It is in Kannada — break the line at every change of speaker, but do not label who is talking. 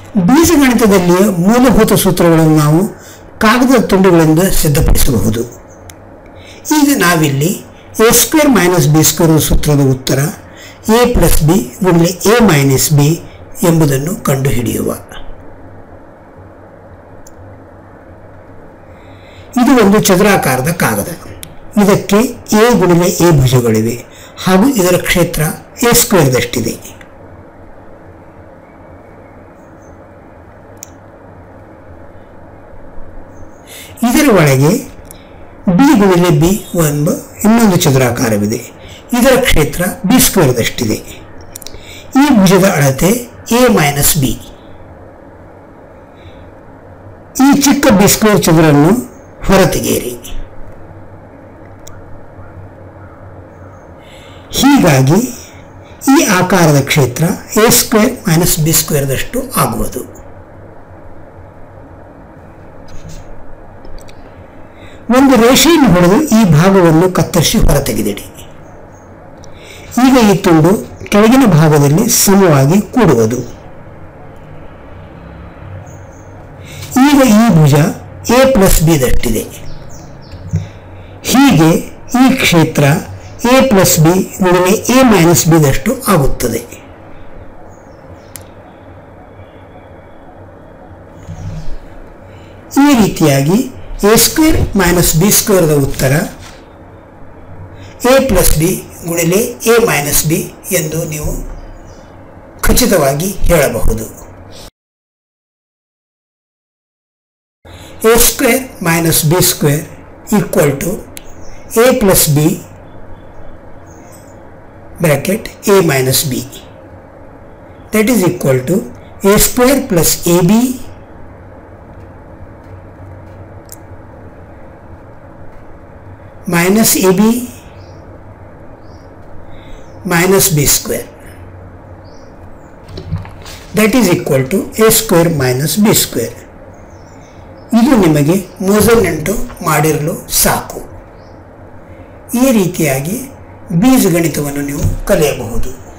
ಬೀಜಗಣಿತದಲ್ಲಿ ಮೂಲಭೂತ ಸೂತ್ರಗಳನ್ನು ನಾವು ಕಾಗದದ ತುಂಡುಗಳಿಂದ ಸಿದ್ಧಪಡಿಸಬಹುದು ಈಗ ನಾವಿಲ್ಲಿ A square minus B square ಸೂತ್ರದ ಉತ್ತರ ಎ ಪ್ಲಸ್ ಬಿ ಗುಣಲೆ ಎ ಮೈನಸ್ ಬಿ ಎಂಬುದನ್ನು ಕಂಡುಹಿಡಿಯುವ ಇದು ಒಂದು ಚದುರಾಕಾರದ ಕಾಗದ ಇದಕ್ಕೆ ಎ ಗುಣಿಲೆ ಎ ಭುಜಗಳಿವೆ ಹಾಗೂ ಇದರ ಕ್ಷೇತ್ರ ಎ ಸ್ಕ್ವೇರ್ದಷ್ಟಿದೆ ಇದರ ಒಳಗೆ ಬಿ ಗುಣಿಲೆ ಬಿ ಎಂಬ ಇನ್ನೊಂದು ಚದುರಾಕಾರವಿದೆ ಇದರ ಕ್ಷೇತ್ರ ಬಿ ಸ್ಕ್ವೇರ್ದಷ್ಟಿದೆ ಈ ಭುಜದ ಅಳತೆ ಎ ಮೈನಸ್ ಬಿ ಈ ಚಿಕ್ಕ ಬಿ ಸ್ಕ್ವೇರ್ ಚದುರನ್ನು ಹೊರತೆಗೆಯಿರಿ ಹೀಗಾಗಿ ಈ ಆಕಾರದ ಕ್ಷೇತ್ರ ಎ ಸ್ಕ್ವೇರ್ ಮೈನಸ್ ಬಿ ಸ್ಕ್ವೇರ್ದಷ್ಟು ಆಗುವುದು ಒಂದು ರೇಷೆಯನ್ನು ಹೊಡೆದು ಈ ಭಾಗವನ್ನು ಕತ್ತರಿಸಿ ಹೊರತೆಗೆದಿಡಿ ಈಗ ಈ ತುಂಡು ಕೆಳಗಿನ ಭಾಗದಲ್ಲಿ ಸಮವಾಗಿ ಕೂಡುವುದು ಈಗ ಈ ಭುಜ ಎ ಪ್ಲಸ್ ಬಿದಷ್ಟಿದೆ ಹೀಗೆ ಈ ಕ್ಷೇತ್ರ ಎ ಪ್ಲಸ್ ಬಿ ಗುಣಿಲೆ ಎ ಮೈನಸ್ ಬಿದಷ್ಟು ಆಗುತ್ತದೆ ಈ ರೀತಿಯಾಗಿ ಎ ಸ್ಕ್ವೇರ್ ಮೈನಸ್ ಬಿ ಸ್ಕ್ವೇರ್ದ ಉತ್ತರ ಎ ಪ್ಲಸ್ ಬಿ ಗುಣಿಲೆ ಎ ಮೈನಸ್ ಬಿ ಎಂದು ನೀವು ಖಚಿತವಾಗಿ ಹೇಳಬಹುದು A square minus B square equal to A plus B bracket A minus B that is equal to A square plus A B minus AB minus B square that is equal to A square minus B square ಇದು ನಿಮಗೆ ಮೋಸನೆಂಟು ಮಾಡಿರಲು ಸಾಕು ಈ ರೀತಿಯಾಗಿ ಬೀಜಗಣಿತವನ್ನು ನೀವು ಕಲಿಯಬಹುದು